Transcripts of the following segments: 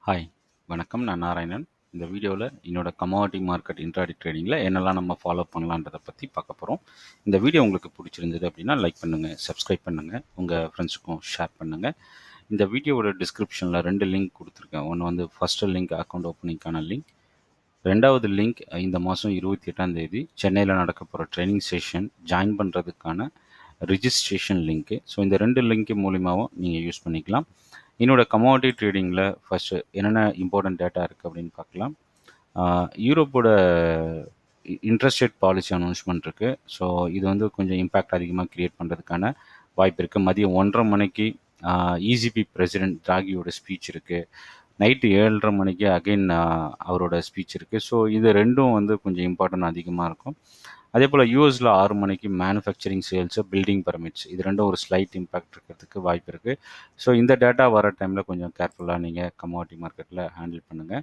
hi வணக்கம் நான் நாராயணன் இந்த வீடியோவில் என்னோட கமாடிட்டி மார்க்கெட் இன்ட்ராடி ட்ரேடிங்கில் என்னெல்லாம் நம்ம ஃபாலோ பண்ணலான்றதை பற்றி பார்க்க போகிறோம் இந்த வீடியோ உங்களுக்கு பிடிச்சிருந்தது அப்படின்னா லைக் பண்ணுங்கள் சப்ஸ்கிரைப் பண்ணுங்கள் உங்கள் ஃப்ரெண்ட்ஸுக்கும் ஷேர் பண்ணுங்கள் இந்த வீடியோவோட டிஸ்கிரிப்ஷனில் ரெண்டு லிங்க் கொடுத்துருக்கேன் ஒன்று வந்து ஃபஸ்ட்டு லிங்க் அக்கௌண்ட் ஓப்பனிங்க்கான லிங்க் ரெண்டாவது லிங்க் இந்த மாதம் இருபத்தி எட்டாம் தேதி சென்னையில் நடக்க போகிற ட்ரைனிங் செஷன் ஜாயின் பண்ணுறதுக்கான ரிஜிஸ்ட்ரேஷன் லிங்க்கு ஸோ இந்த ரெண்டு லிங்க் மூலிமாவும் நீங்கள் யூஸ் பண்ணிக்கலாம் என்னோட கமாடிட்டி ட்ரேடிங்கில் ஃபஸ்ட்டு என்னென்ன இம்பார்ட்டன்ட் டேட்டா இருக்குது அப்படின்னு பார்க்கலாம் ஆஹ் யூரோப்போட இன்ட்ரெஸ்ட் ரேட் பாலிசி அனௌன்ஸ்மெண்ட் இருக்குது ஸோ இது வந்து கொஞ்சம் இம்பேக்ட் அதிகமாக க்ரியேட் பண்ணுறதுக்கான வாய்ப்பு இருக்குது மதியம் ஒன்றரை மணிக்கு இசிபி பிரசிடென்ட் திராகியோட ஸ்பீச் இருக்குது நைட்டு ஏழரை மணிக்கு அகைன் அவரோட ஸ்பீச் இருக்குது ஸோ இது ரெண்டும் வந்து கொஞ்சம் இம்பார்ட்டன்ட் அதிகமாக இருக்கும் அதே போல் யூஎஸில் ஆறு மணிக்கு மேனுஃபேக்சரிங் சேல்ஸு பில்டிங் பர்மிட்ஸ் இது ரெண்டும் ஒரு ஸ்லைட் இம்பாக்ட் இருக்கிறதுக்கு வாய்ப்பு இருக்குது ஸோ இந்த டேட்டா வர டைமில் கொஞ்சம் கேர்ஃபுல்லாக நீங்கள் கமாடிட்டி மார்க்கெட்டில் ஹேண்டில் பண்ணுங்கள்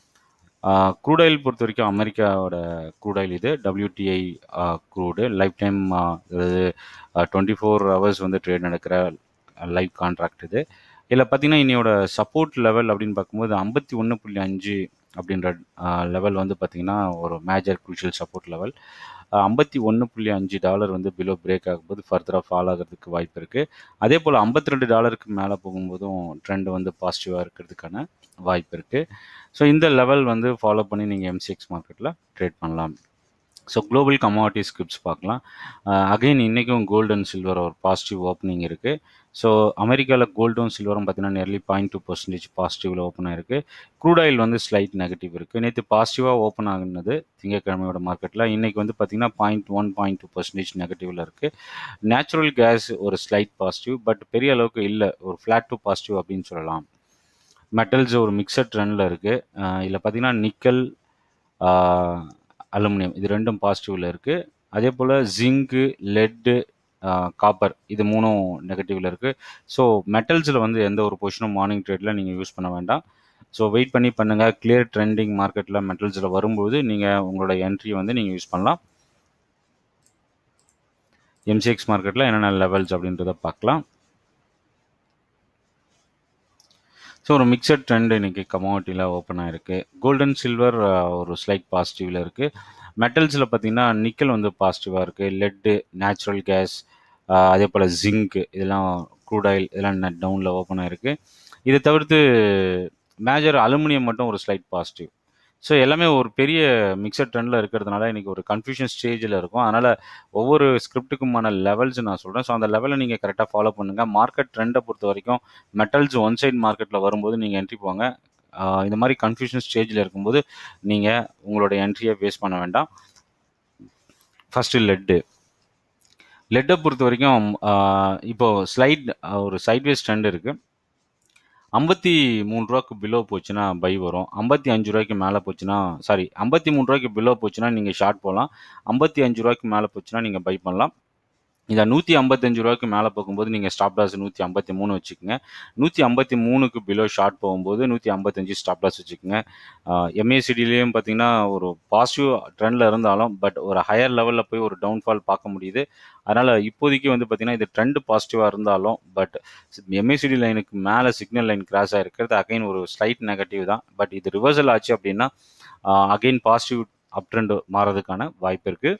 க்ரூட் ஆயில் பொறுத்த வரைக்கும் அமெரிக்காவோட க்ரூட் ஆயில் இது டபிள்யூடிஐ க்ரூடு லைஃப் டைம் அதாவது டுவெண்ட்டி ஃபோர் ஹவர்ஸ் வந்து ட்ரேட் நடக்கிற லைவ் கான்ட்ராக்ட் இது இதில் பார்த்தீங்கன்னா இன்னையோட சப்போர்ட் லெவல் அப்படின்னு பார்க்கும்போது ஐம்பத்தி ஒன்று புள்ளி அஞ்சு அப்படின்ற லெவல் வந்து பார்த்திங்கன்னா ஒரு மேஜர் குரூஷியல் சப்போர்ட் லெவல் ஐம்பத்தி ஒன்று புள்ளி அஞ்சு டாலர் வந்து பிலோ பிரேக் ஆகும்போது ஃபர்தராக ஃபால் ஆகிறதுக்கு வாய்ப்பு இருக்குது அதே போல் ஐம்பத்தி ரெண்டு டாலருக்கு மேலே போகும்போதும் ட்ரெண்ட் வந்து பாசிட்டிவாக இருக்கிறதுக்கான வாய்ப்பு இருக்குது ஸோ இந்த லெவல் வந்து ஃபாலோ பண்ணி நீங்கள் எம்சிஎக்ஸ் மார்க்கெட்டில் ட்ரேட் பண்ணலாம் ஸோ குளோபல் கமாடிட்டி ஸ்கிரிப்ட்ஸ் பார்க்கலாம் அகைன் இன்றைக்கும் கோல்டு அண்ட் சில்வர் ஒரு பாசிட்டிவ் ஓப்பனிங் இருக்குது ஸோ அமெரிக்காவில் கோல்டும் சில்வரும் பார்த்தீங்கன்னா நியர்லி பாயிண்ட் டூ பர்சன்டேஜ் பாசிட்டிவில் ஓப்பன் ஆயிருக்கு க்ரூட் ஆயில் வந்து ஸ்லைட் நெகட்டிவ் இருக்குது நேற்று பாசிட்டிவாக ஓப்பன் ஆகுனது திங்கக்கிழமையோட மார்க்கெட்டில் இன்றைக்கி வந்து பார்த்திங்கன்னா point one point two percentage நெகட்டிவில் இருக்குது நேச்சுரல் கேஸ் ஒரு ஸ்லைட் பாசிட்டிவ் பட் பெரிய அளவுக்கு இல்லை ஒரு ஃப்ளாட் டு பாசிட்டிவ் அப்படின்னு சொல்லலாம் மெட்டல்ஸ் ஒரு மிக்சட் ட்ரெண்டில் இருக்குது இதில் பார்த்தீங்கன்னா நிக்கல் அலுமினியம் இது ரெண்டும் பாசிட்டிவில் இருக்குது அதே போல் ஜிங்கு லெட்டு காப்பர் இது மூணும் நெகட்டிவில் இருக்குது ஸோ மெட்டல்ஸில் வந்து எந்த ஒரு பொசிஷனும் மார்னிங் ட்ரேடில் நீங்கள் யூஸ் பண்ண வேண்டாம் ஸோ வெயிட் பண்ணி பண்ணுங்கள் கிளியர் ட்ரெண்டிங் மார்க்கெட்டில் மெட்டல்ஸில் வரும்போது நீங்கள் உங்களோட என்ட்ரி வந்து நீங்கள் யூஸ் பண்ணலாம் எம்சிஎக்ஸ் மார்க்கெட்டில் என்னென்ன லெவல்ஸ் அப்படின்றத பார்க்கலாம் ஸோ ஒரு மிக்சட் ட்ரெண்ட் இன்றைக்கி கமாடிட்டியில் ஓப்பன் ஆகிருக்கு கோல்டன் சில்வர் ஒரு ஸ்லைட் பாசிட்டிவில் இருக்குது மெட்டல்ஸில் பார்த்தீங்கன்னா நிக்கல் வந்து பாசிட்டிவாக இருக்குது லெட்டு நேச்சுரல் கேஸ் அதே போல் ஜிங்க் இதெல்லாம் க்ரூட் ஆயில் இதெல்லாம் டவுனில் ஓப்பன் ஆகிருக்கு இதை தவிர்த்து மேஜர் அலுமினியம் மட்டும் ஒரு ஸ்லைட் பாசிட்டிவ் ஸோ எல்லாமே ஒரு பெரிய மிக்சட் ட்ரெண்டில் இருக்கிறதுனால இன்றைக்கி ஒரு கன்ஃபியூஷன் ஸ்டேஜில் இருக்கும் அதனால் ஒவ்வொரு ஸ்கிரிப்ட்டுக்குமான லெவல்ஸ் நான் சொல்கிறேன் ஸோ அந்த லெவலை நீங்கள் கரெக்டாக ஃபாலோ பண்ணுங்கள் மார்க்கெட் ட்ரெண்டை பொறுத்த வரைக்கும் மெட்டல்ஸ் ஒன் சைட் மார்க்கெட்டில் வரும்போது நீங்கள் என்ட்ரி போங்க இந்த மாதிரி கன்ஃபியூஷன் ஸ்டேஜில் இருக்கும்போது நீங்கள் உங்களோட என்ட்ரியை வேஸ்ட் பண்ண வேண்டாம் ஃபஸ்ட்டு லெட்டு லெட்டை பொறுத்த வரைக்கும் இப்போது ஸ்லைட் ஒரு சைட்வேஸ் ட்ரெண்ட் இருக்குது ஐம்பத்தி மூணு ரூபாய்க்கு பிலோ போச்சுன்னா பை வரும் ஐம்பத்தி அஞ்சு ரூபாய்க்கு மேலே போச்சுன்னா சாரி ஐம்பத்தி மூணு ரூபாய்க்கு பிலோ போச்சுன்னா நீங்கள் ஷார்ட் போகலாம் ஐம்பத்தி அஞ்சு ரூபாய்க்கு மேலே போச்சுன்னா நீங்கள் பை பண்ணலாம் இதை நூற்றி ஐம்பத்தஞ்சு ரூபாய்க்கு மேலே போகும்போது நீங்கள் ஸ்டாப் லாஸ் நூற்றி ஐம்பத்தி மூணு வச்சுக்கோங்க நூற்றி ஐம்பத்தி மூணுக்கு பிலோ ஷார்ட் போகும்போது நூற்றி ஐம்பத்தஞ்சு ஸ்டாப் லாஸ் வச்சுக்கோங்க எம்ஏசிடிலேயும் பார்த்தீங்கன்னா ஒரு பாசிட்டிவ் ட்ரெண்டில் இருந்தாலும் பட் ஒரு ஹையர் லெவலில் போய் ஒரு டவுன்ஃபால் பார்க்க முடியுது அதனால் இப்போதைக்கு வந்து பார்த்திங்கன்னா இது ட்ரெண்ட் பாசிட்டிவாக இருந்தாலும் பட் எம்ஏசிடி லைனுக்கு மேலே சிக்னல் லைன் கிராஸ் ஆகிருக்கிறது அகைன் ஒரு ஸ்லைட் நெகட்டிவ் தான் பட் இது ரிவர்சல் ஆச்சு அப்படின்னா அகைன் பாசிட்டிவ் அப் ட்ரெண்ட் மாறதுக்கான வாய்ப்பு இருக்குது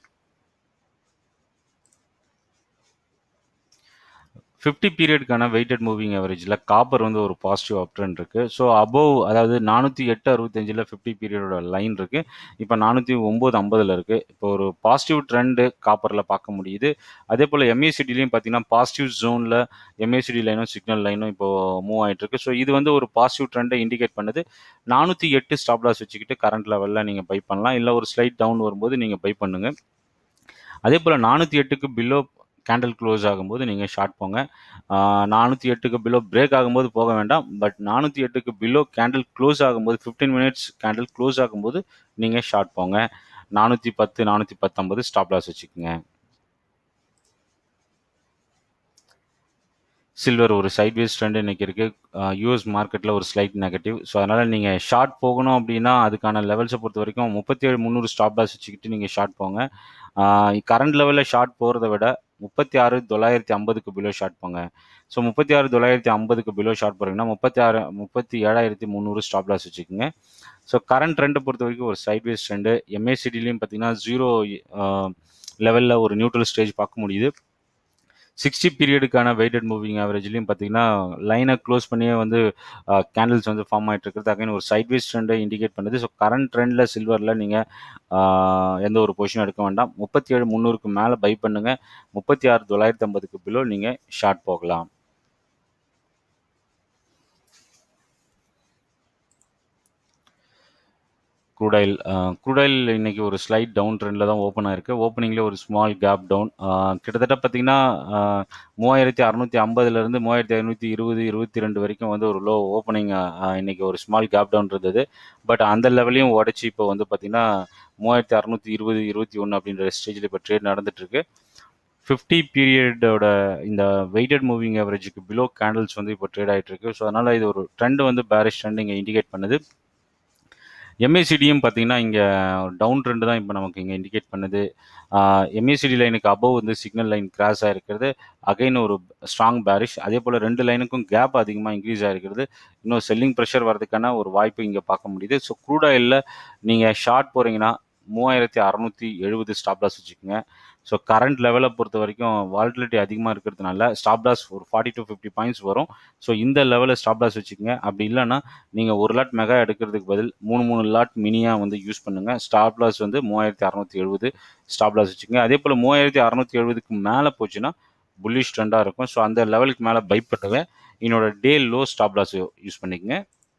ஃபிஃப்டி பீரியடுக்கான வெயிட்டட் மூவிங் அவரேஜில் காப்பர் வந்து ஒரு பாசிட்டிவ் அப் ட்ரெண்ட் இருக்குது ஸோ அபோவ் அதாவது நானூற்றி எட்டு அறுபத்தஞ்சில் ஃபிஃப்டி பீரியடோட லைன் இருக்குது இப்போ நானூற்றி ஒம்பது ஐம்பதில் இருக்குது இப்போ ஒரு பாசிட்டிவ் ட்ரெண்டு காப்பரில் பார்க்க முடியுது அதே போல் எம்ஏசிடிலையும் பார்த்தீங்கன்னா பாசிட்டிவ் ஜோனில் எம்ஏசிடி லைனும் சிக்னல் லைனும் இப்போது மூவ் ஆகிட்டு இருக்கு ஸோ இது வந்து ஒரு பாசிட்டிவ் ட்ரெண்டை இண்டிகேட் பண்ணுது நானூற்றி எட்டு ஸ்டாப் லாஸ் வச்சுக்கிட்டு கரண்ட் லெவலில் நீங்கள் பை பண்ணலாம் இல்லை ஒரு ஸ்லைட் டவுன் வரும்போது நீங்கள் பை பண்ணுங்கள் அதே போல் நானூற்றி எட்டுக்கு பிலோ கேண்டில் க்ளோஸ் ஆகும்போது நீங்கள் ஷார்ட் போங்க நானூற்றி எட்டுக்கு பிலோ பிரேக் ஆகும்போது போக வேண்டாம் பட் நானூற்றி எட்டுக்கு பிலோ கேண்டில் க்ளோஸ் ஆகும்போது ஃபிஃப்டீன் மினிட்ஸ் கேண்டில் க்ளோஸ் ஆகும்போது நீங்கள் ஷார்ட் போங்க நானூற்றி பத்து நானூற்றி பத்தொம்பது ஸ்டாப் லாஸ் வச்சுக்கோங்க சில்வர் ஒரு சைட்வேஸ் ட்ரெண்ட் இன்றைக்கி இருக்குது யூஎஸ் மார்க்கெட்டில் ஒரு ஸ்லைட் நெகட்டிவ் ஸோ அதனால் நீங்கள் ஷார்ட் போகணும் அப்படின்னா அதுக்கான லெவல்ஸை பொறுத்த வரைக்கும் முப்பத்தி ஏழு முந்நூறு ஸ்டாப் லாஸ் வச்சுக்கிட்டு நீங்கள் ஷார்ட் போங்க கரண்ட் லெவலில் ஷார்ட் போகிறத விட முப்பத்தி ஆறு தொள்ளாயிரத்தி ஐம்பதுக்கு பிலோ ஷார்ட் போங்க ஸோ முப்பத்தி ஆறு தொள்ளாயிரத்தி ஐம்பதுக்கு பிலோ ஷார்ட் போகிறீங்கன்னா முப்பத்தி ஆறு முப்பத்தி ஏழாயிரத்தி முந்நூறு ஸ்டாப் லாஸ் வச்சுக்கோங்க ஸோ கரண்ட் ட்ரெண்டை பொறுத்த வரைக்கும் ஒரு சைட்வேஸ் ட்ரெண்டு எம்ஏசிடிலையும் பார்த்தீங்கன்னா ஜீரோ லெவலில் ஒரு நியூட்ரல் ஸ்டேஜ் பார்க்க முடியுது சிக்ஸ்டி பீரியடுக்கான வெயிட்டட் மூவிங் ஆவரேஜ்லையும் பார்த்தீங்கன்னா லைனை க்ளோஸ் பண்ணியே வந்து கேண்டில்ஸ் வந்து ஃபார்ம் ஆகிட்டு இருக்கிறது அகைன் ஒரு சைட்வேஸ் ட்ரெண்டை இண்டிகேட் பண்ணுது ஸோ கரண்ட் ட்ரெண்டில் சில்வரில் நீங்கள் எந்த ஒரு பொசிஷன் எடுக்க வேண்டாம் முப்பத்தி ஏழு முந்நூறுக்கு மேலே பை பண்ணுங்கள் முப்பத்தி ஆறு தொள்ளாயிரத்தி ஐம்பதுக்கு பிலோ நீங்கள் ஷார்ட் போகலாம் க்ரூடைல் க்ரூடைல் இன்னைக்கு ஒரு ஸ்லைட் டவுன் ட்ரெண்டில் தான் ஓப்பன் ஆயிருக்கு ஓப்பனிங்கில் ஒரு ஸ்மால் கேப் டவுன் கிட்டத்தட்ட பார்த்தீங்கன்னா மூவாயிரத்தி அறநூற்றி ஐம்பதுலேருந்து மூவாயிரத்தி ஐநூற்றி இருபது இருபத்தி ரெண்டு வரைக்கும் வந்து ஒரு லோ ஓப்பனிங் இன்னைக்கு ஒரு ஸ்மால் கேப் டவுன் இருந்தது பட் அந்த லெவலையும் உடச்சி இப்போ வந்து பார்த்தீங்கன்னா மூவாயிரத்தி அறநூற்றி இருபது இருபத்தி ஒன்று அப்படின்ற ஸ்டேஜில் இப்போ ட்ரேட் நடந்துட்டுருக்கு ஃபிஃப்டி பீரியடோட இந்த வெயிட்டட் மூவிங் ஆவரேஜுக்கு பிலோ கேண்டில்ஸ் வந்து இப்போ ட்ரேட் ஆகிட்டு இருக்கு ஸோ அதனால் இது ஒரு ட்ரெண்ட் வந்து பேரிஷ் ட்ரெண்ட் இங்கே இண்டிகேட் பண்ணுது எம்ஏசிடியும் பார்த்தீங்கன்னா இங்கே டவுன் ட்ரெண்டு தான் இப்போ நமக்கு இங்கே இண்டிகேட் பண்ணுது எம்ஏசிடி லைனுக்கு அபவ் வந்து சிக்னல் லைன் கிராஸ் ஆகிருக்கிறது அகைன் ஒரு ஸ்ட்ராங் பேரிஷ் அதே போல் ரெண்டு லைனுக்கும் கேப் அதிகமாக இன்க்ரீஸ் ஆகிருக்கிறது இன்னும் செல்லிங் ப்ரெஷர் வரதுக்கான ஒரு வாய்ப்பு இங்கே பார்க்க முடியுது ஸோ க்ரூட் ஆயிலில் நீங்கள் ஷார்ட் போகிறீங்கன்னா மூவாயிரத்தி அறநூற்றி எழுபது ஸ்டாப் லாஸ் வச்சுக்கோங்க ஸோ கரண்ட் லெவலை பொறுத்த வரைக்கும் வால்டிலிட்டி அதிகமாக இருக்கிறதுனால ஸ்டாப் லாஸ் ஒரு ஃபார்ட்டி டு ஃபிஃப்டி பாயிண்ட்ஸ் வரும் ஸோ இந்த லெவலில் ஸ்டாப் லாஸ் வச்சுக்கோங்க அப்படி இல்லைன்னா நீங்கள் ஒரு லாட் மெகா எடுக்கிறதுக்கு பதில் மூணு மூணு லாட் மினியாக வந்து யூஸ் பண்ணுங்கள் ஸ்டாப் லாஸ் வந்து மூவாயிரத்தி அறநூற்றி எழுபது ஸ்டாப் லாஸ் வச்சுக்கோங்க அதே போல் மூவாயிரத்தி அறநூற்றி எழுபதுக்கு மேலே போச்சுன்னா புல்லிஷ் ட்ரெண்டாக இருக்கும் ஸோ அந்த லெவலுக்கு மேலே பை பண்ணுவேன் என்னோட day low stop loss use பண்ணிக்கங்க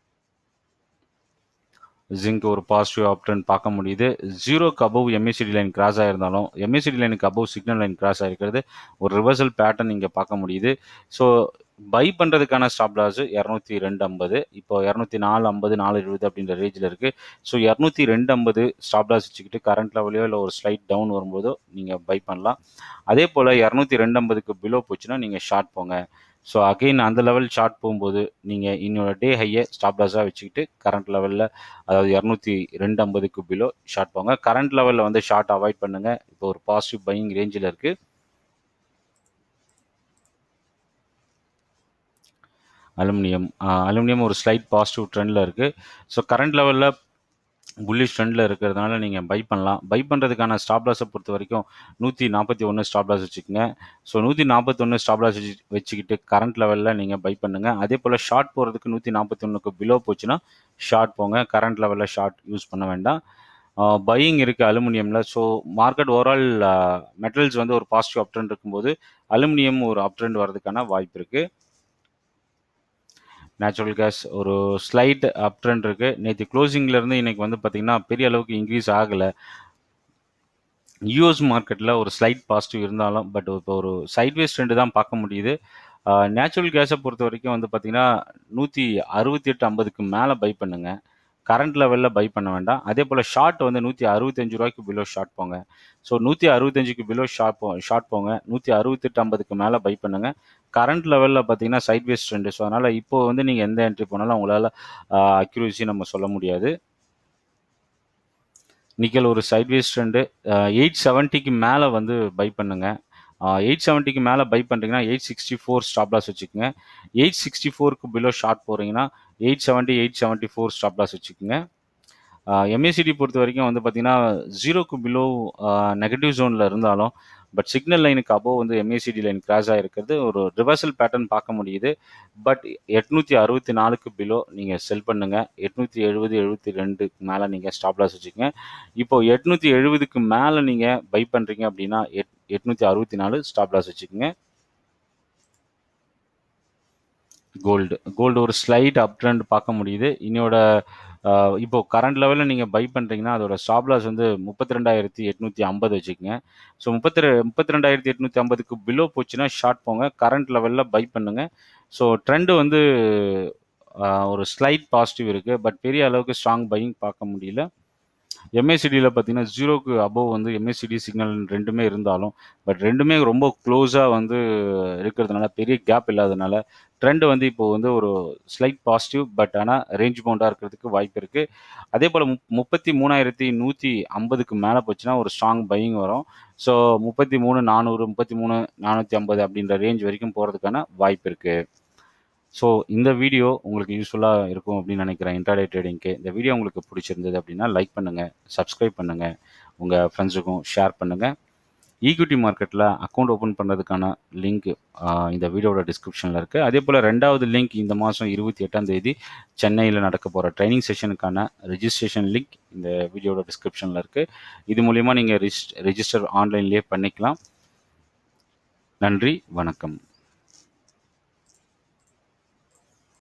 ஜிங்க் ஒரு பாசிட்டிவ் ஆப்டன் பார்க்க முடியுது ஜீரோக்கு அபவ் எம்ஏசிடி லைன் கிராஸ் ஆயிருந்தாலும் எம்ஏசிடி லைனுக்கு அபவ் சிக்னல் லைன் கிராஸ் ஆகிருக்கிறது ஒரு ரிவர்சல் பேட்டர்ன் இங்கே பார்க்க முடியுது ஸோ பை பண்ணுறதுக்கான ஸ்டாப் லாஸ் இரநூத்தி ரெண்டு ஐம்பது இப்போ இரநூத்தி நாலு ஐம்பது நாலு இருபது அப்படின்ற ரேஞ்சில் இருக்குது ஸோ இரநூத்தி ரெண்டு ஐம்பது ஸ்டாப் லாஸ் வச்சுக்கிட்டு கரண்ட் லெவலையோ இல்லை ஒரு ஸ்லைட் டவுன் வரும்போதோ நீங்கள் பை பண்ணலாம் அதே போல் இரநூத்தி ரெண்டு ஐம்பதுக்கு பிலோ போச்சுன்னா நீங்கள் ஷார்ட் போங்க ஸோ அகெயின் அந்த லெவல் ஷார்ட் போகும்போது நீங்கள் இன்னொரு டே ஹையை ஸ்டாப் லாஸாக வச்சுக்கிட்டு கரண்ட் லெவலில் அதாவது இரநூத்தி ரெண்டு ஐம்பதுக்கு பிலோ ஷார்ட் போங்க கரண்ட் லெவலில் வந்து ஷார்ட் அவாய்ட் பண்ணுங்கள் இப்போ ஒரு பாசிட்டிவ் பையிங் ரேஞ்சில் இருக்குது அலுமினியம் அலுமினியம் ஒரு ஸ்லைட் பாசிட்டிவ் ட்ரெண்டில் இருக்குது ஸோ கரண்ட் லெவலில் புல்லிஷ் ட்ரெண்டில் இருக்கிறதுனால நீங்கள் பை பண்ணலாம் பை பண்ணுறதுக்கான ஸ்டாப் லாஸை பொறுத்த வரைக்கும் நூற்றி நாற்பத்தி ஒன்று ஸ்டாப் லாஸ் வச்சுக்கோங்க ஸோ நூற்றி நாற்பத்தொன்று ஸ்டாப் லாஸ் வச்சு வச்சுக்கிட்டு கரண்ட் லெவலில் நீங்கள் பை பண்ணுங்கள் அதே போல் ஷார்ட் போகிறதுக்கு நூற்றி நாற்பத்தி ஒன்றுக்கு பிலோ போச்சுன்னா ஷார்ட் போங்க கரண்ட் லெவலில் ஷார்ட் யூஸ் பண்ண வேண்டாம் பையிங் இருக்குது அலுமினியமில் ஸோ மார்க்கெட் ஓவரால் மெட்டல்ஸ் வந்து ஒரு பாசிட்டிவ் அப்ட்ரெண்ட் இருக்கும்போது அலுமினியம் ஒரு அப்ட்ரெண்ட் வர்றதுக்கான வாய்ப்பு இருக்குது நேச்சுரல் கேஸ் ஒரு ஸ்லைட் அப் ட்ரெண்ட் இருக்குது நேற்று க்ளோசிங்லேருந்து இன்றைக்கி வந்து பார்த்திங்கன்னா பெரிய அளவுக்கு இன்க்ரீஸ் ஆகலை யூஎஸ் மார்க்கெட்டில் ஒரு ஸ்லைட் பாசிட்டிவ் இருந்தாலும் பட் இப்போ ஒரு சைட்வேஸ் ட்ரெண்டு தான் பார்க்க முடியுது நேச்சுரல் கேஸை பொறுத்த வரைக்கும் வந்து பார்த்திங்கன்னா நூற்றி அறுபத்தி எட்டு ஐம்பதுக்கு மேலே பை பண்ணுங்கள் கரண்ட் லெவலில் பை பண்ண வேண்டாம் அதே போல் ஷார்ட் வந்து நூற்றி அறுபத்தஞ்சு ரூபாய்க்கு பிலோ ஷார்ட் போங்க ஸோ நூற்றி அறுபத்தஞ்சுக்கு பிலோ ஷார்ட் போ ஷார்ட் போங்க நூற்றி அறுபத்தெட்டு ஐம்பதுக்கு மேலே பை பண்ணுங்கள் கரண்ட் லெவலில் பார்த்தீங்கன்னா சைட்வேஸ் ட்ரெண்டு ஸோ அதனால் இப்போ வந்து நீங்கள் எந்த என்ட்ரி போனாலும் உங்களால் அக்யூரேசி நம்ம சொல்ல முடியாது நிக்கல் ஒரு சைட்வேஸ் ட்ரெண்டு எயிட் செவன்ட்டிக்கு மேலே வந்து பை பண்ணுங்கள் எயிட் செவன்ட்டிக்கு மேலே பை பண்ணுறீங்கன்னா eight sixty four stop loss வச்சுக்கோங்க எயிட் சிக்ஸ்டி ஃபோருக்கு பிலோ ஷார்ட் போகிறீங்கன்னா eight seventy eight seventy four stop loss வச்சுக்கோங்க எம்ஏசிடி பொறுத்த வரைக்கும் வந்து பார்த்தீங்கன்னா ஜீரோக்கு பிலோ நெகட்டிவ் ஜோனில் இருந்தாலும் பட் சிக்னல் லைனுக்கு அபோவ் வந்து எம்ஏசிடி லைன் கிராஸ் ஆகிருக்கிறது ஒரு ரிவர்சல் பேட்டர்ன் பார்க்க முடியுது பட் எட்நூற்றி அறுபத்தி நாலுக்கு பிலோ நீங்கள் செல் பண்ணுங்கள் எட்நூற்றி எழுபது எழுபத்தி ரெண்டுக்கு மேலே நீங்கள் ஸ்டாப் லாஸ் வச்சுக்கோங்க இப்போ எட்நூற்றி எழுபதுக்கு மேலே நீங்கள் பை பண்ணுறீங்க அப்படின்னா எட் எட்நூற்றி அறுபத்தி நாலு ஸ்டாப் லாஸ் வச்சுக்கோங்க கோல்டு கோல்டு ஒரு ஸ்லைட் அப் ட்ரெண்ட் பார்க்க முடியுது இன்னோட இப்போ கரண்ட் லெவலில் நீங்கள் பை பண்ணுறீங்கன்னா அதோட ஸ்டாப் லாஸ் வந்து முப்பத்தி ரெண்டாயிரத்தி எட்நூற்றி ஐம்பது வச்சுக்கோங்க ஸோ முப்பத்தி ரெ முப்பத்தி ரெண்டாயிரத்தி எட்நூற்றி ஐம்பதுக்கு பிலோ போச்சுன்னா ஷார்ட் போங்க கரண்ட் லெவலில் பை பண்ணுங்கள் ஸோ ட்ரெண்டு வந்து ஒரு ஸ்லைட் பாசிட்டிவ் இருக்குது பட் பெரிய அளவுக்கு ஸ்ட்ராங் பையிங் பார்க்க முடியல எம்ஏசிடியில் பார்த்தீங்கன்னா ஜீரோக்கு அபோவ் வந்து எம்ஏசிடி சிக்னல் ரெண்டுமே இருந்தாலும் பட் ரெண்டுமே ரொம்ப க்ளோஸாக வந்து இருக்கிறதுனால பெரிய கேப் இல்லாதனால ட்ரெண்ட் வந்து இப்போ வந்து ஒரு ஸ்லைட் பாசிட்டிவ் பட் ஆனால் ரேஞ்ச் பவுண்டாக இருக்கிறதுக்கு வாய்ப்பு இருக்குது அதே போல் முப் முப்பத்தி மூணாயிரத்தி நூற்றி ஐம்பதுக்கு மேலே போச்சுன்னா ஒரு ஸ்ட்ராங் பையிங் வரும் ஸோ முப்பத்தி மூணு நானூறு முப்பத்தி மூணு நானூற்றி ஐம்பது அப்படின்ற ரேஞ்ச் வரைக்கும் போகிறதுக்கான வாய்ப்பு இருக்குது ஸோ இந்த வீடியோ உங்களுக்கு யூஸ்ஃபுல்லாக இருக்கும் அப்படின்னு நினைக்கிறேன் இன்டர்டே ட்ரேடிங்க்கு இந்த வீடியோ உங்களுக்கு பிடிச்சிருந்தது அப்படின்னா லைக் பண்ணுங்கள் சப்ஸ்கிரைப் பண்ணுங்கள் உங்கள் ஃப்ரெண்ட்ஸுக்கும் ஷேர் பண்ணுங்கள் ஈக்விட்டி மார்க்கெட்டில் அக்கௌண்ட் ஓப்பன் பண்ணுறதுக்கான லிங்க் இந்த வீடியோட டிஸ்கிரிப்ஷனில் இருக்குது அதே போல் ரெண்டாவது லிங்க் இந்த மாதம் இருபத்தி எட்டாம் தேதி சென்னையில் நடக்க போகிற ட்ரைனிங் செஷனுக்கான ரெஜிஸ்ட்ரேஷன் லிங்க் இந்த வீடியோட டிஸ்கிரிப்ஷனில் இருக்குது இது மூலிமா நீங்கள் ரிஜிஸ்டர் ரெஜிஸ்டர் ஆன்லைன்லேயே பண்ணிக்கலாம் நன்றி வணக்கம்